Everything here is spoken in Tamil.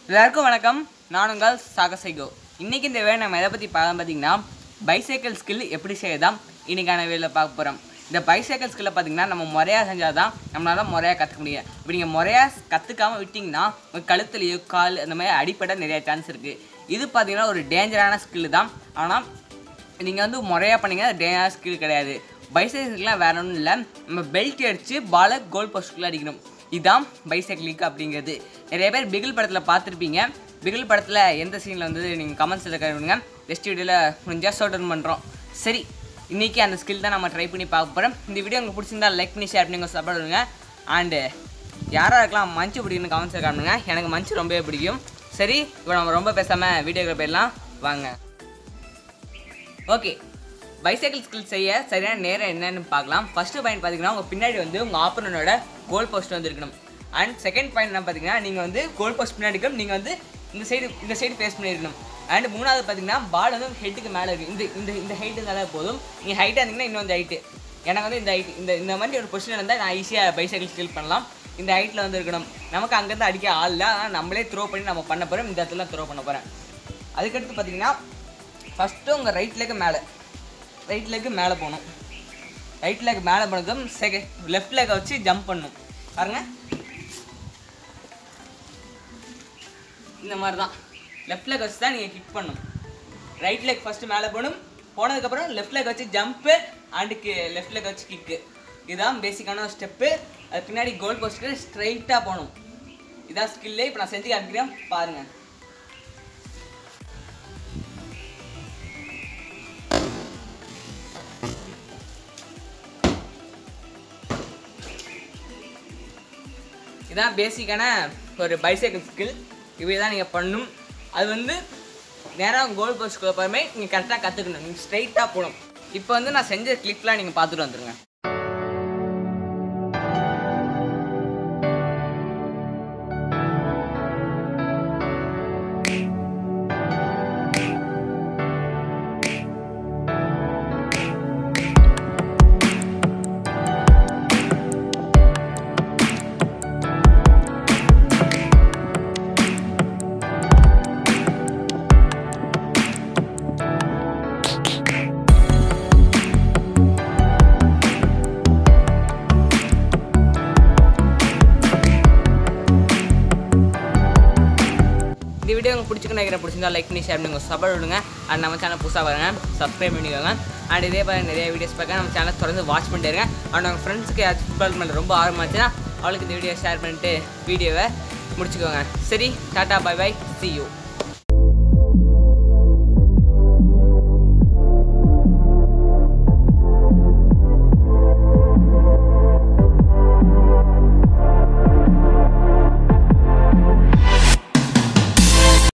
எல்லாருக்கும் வணக்கம் நான் உங்கள் சாகசைகோ இன்னைக்கு இந்த வேலை நம்ம எதை பற்றி பார்க்க பார்த்தீங்கன்னா பைசைக்கிள் ஸ்கில் எப்படி செய்யதான் இன்னைக்கான வேலையில் பார்க்க போகிறோம் இந்த பைசைக்கிள் ஸ்கில்லை பார்த்தீங்கன்னா நம்ம முறையாக செஞ்சால் தான் நம்மளால முறையாக கற்றுக்க முடியும் இப்போ நீங்கள் முறையாக கற்றுக்காமல் விட்டிங்கன்னா உங்கள் கழுத்துலையோ கால் அந்த மாதிரி அடிப்பட நிறைய சான்ஸ் இருக்குது இது பார்த்தீங்கன்னா ஒரு டேஞ்சரான ஸ்கில் தான் ஆனால் நீங்கள் வந்து முறையாக பண்ணீங்கன்னா அது டேஞ்சரான ஸ்கில் கிடையாது பைசைக்கிள்லாம் வேற ஒன்றும் இல்லை நம்ம பெல்ட் அடித்து பாலை கோல் போஸ்ட்டுக்குள்ளே அடிக்கணும் இதுதான் பைசைக்கிளிக் அப்படிங்கிறது நிறைய பேர் பிகில் படத்தில் பார்த்துருப்பீங்க பிகில் படத்தில் எந்த சீனில் வந்தது நீங்கள் கமெண்ட்ஸில் கருவிடுங்க நெக்ஸ்ட் வீடியோவில் முடிஞ்சால் ஷோட் டவுன் பண்ணுறோம் சரி இன்றைக்கி அந்த ஸ்கில் தான் நம்ம ட்ரை பண்ணி பார்க்க போகிறோம் இந்த வீடியோ உங்களுக்கு பிடிச்சிருந்தா லைக் பண்ணி ஷேர் பண்ணி சப்போர்ட் பண்ணுங்க அண்டு யாராக இருக்கலாம் மஞ்சு பிடிக்குன்னு கமெண்ட்ஸில் காணுங்க எனக்கு மஞ்சு ரொம்பவே பிடிக்கும் சரி இப்போ நம்ம ரொம்ப பேசாமல் வீடியோக்கு போயிடலாம் வாங்க ஓகே பைசைக்கிள் ஸ்கில் செய்ய சரியான நேரம் என்னன்னு பார்க்கலாம் ஃபர்ஸ்ட் பாயிண்ட் பார்த்தீங்கன்னா உங்கள் பின்னாடி வந்து உங்கள் ஆப்பனனோட கோல் போஸ்ட் வந்து இருக்கணும் அண்ட் செகண்ட் பாயிண்ட் என்ன பார்த்தீங்கன்னா நீங்கள் வந்து கோல் போஸ்ட் பின்னாடி இருக்கணும் நீங்கள் வந்து இந்த சைடு இந்த சைடு ஃபேஸ் பண்ணியிருக்கணும் அண்ட் மூணாவது பார்த்தீங்கன்னா பால் வந்து உங்கள் ஹெட்டுக்கு மேலே இருக்குது இந்த இந்த இந்த ஹைட்டு இருந்தாலே போதும் நீங்கள் ஹைட்டாக இருந்தீங்கன்னா இன்னும் இந்த ஹைட்டு எனக்கு வந்து இந்த ஹைட் இந்த இந்த மாதிரி ஒரு பொசிஷன் இருந்தால் நான் ஈஸியாக பைசைக்கிள் ஸ்கில் பண்ணலாம் இந்த ஹைட்டில் வந்து இருக்கணும் நமக்கு அங்கேருந்து அடிக்க ஆள் இல்லை ஆனால் நம்மளே த்ரோ பண்ணி நம்ம பண்ண போகிறோம் இந்த இடத்துல த்ரோ பண்ண போகிறேன் அதுக்கடுத்து பார்த்தீங்கன்னா ஃபஸ்ட்டு உங்கள் ரைட் லெக்கு மேலே ரைட் லெக்கு மேலே போகணும் ரைட் லெக் மேலே போனதும் செகண்ட் லெஃப்ட் லெக்கை வச்சு ஜம்ப் பண்ணணும் பாருங்க இந்த மாதிரி தான் லெஃப்ட் லெக் வச்சு தான் நீங்கள் கிக் பண்ணணும் ரைட் லெக் ஃபஸ்ட்டு மேலே போகணும் போனதுக்கப்புறம் லெஃப்ட் லெக் வச்சு ஜம்ப்பு அண்டுக்கு லெஃப்ட் லெக் வச்சு கிக்கு இதுதான் பேசிக்கான ஸ்டெப்பு அது பின்னாடி கோல் போஸ்ட்டுக்கு ஸ்ட்ரைட்டாக போகணும் இதான் ஸ்கில்லு இப்போ நான் செஞ்சு காமிக்கிறேன் பாருங்கள் இதான் பேசிக்கான ஒரு பைசைக்கிள் ஸ்கில் இவை தான் நீங்கள் பண்ணணும் அது வந்து நேராக கோல் போஸ்ட்குள்ள போகிறமே நீங்கள் கரெக்டாக கற்றுக்கணும் நீங்கள் ஸ்ட்ரைட்டாக போகணும் இப்போ வந்து நான் செஞ்ச கிளிப்லாம் நீங்கள் பார்த்துட்டு வந்துருங்க இந்த வீடியோ உங்களுக்கு பிடிச்சிக்கணும் நினைக்கிறேன் பிடிச்சிருந்தா லைக் பண்ணி ஷேர் பண்ணுங்க சப்போர்ட் விடுங்க அண்ட் நம்ம சேனல் புதுசாக பாருங்க சப்ஸ்கிரைப் பண்ணிக்கோங்க அண்ட் இதே மாதிரி நிறைய வீடியோஸ் பார்க்க நம்ம சேனல் தொடர்ந்து வாட்ச் பண்ணிட்டே இருங்க அண்ட் உங்கள் ஃப்ரெண்ட்ஸ்க்கு யாராச்சும் ஃபுட்பால் மேலே ரொம்ப ஆர்வமாச்சுன்னா அவளுக்கு இந்த வீடியோ ஷேர் பண்ணிட்டு வீடியோவை முடிச்சுக்கோங்க சரி டாட்டா பை பை சி யூ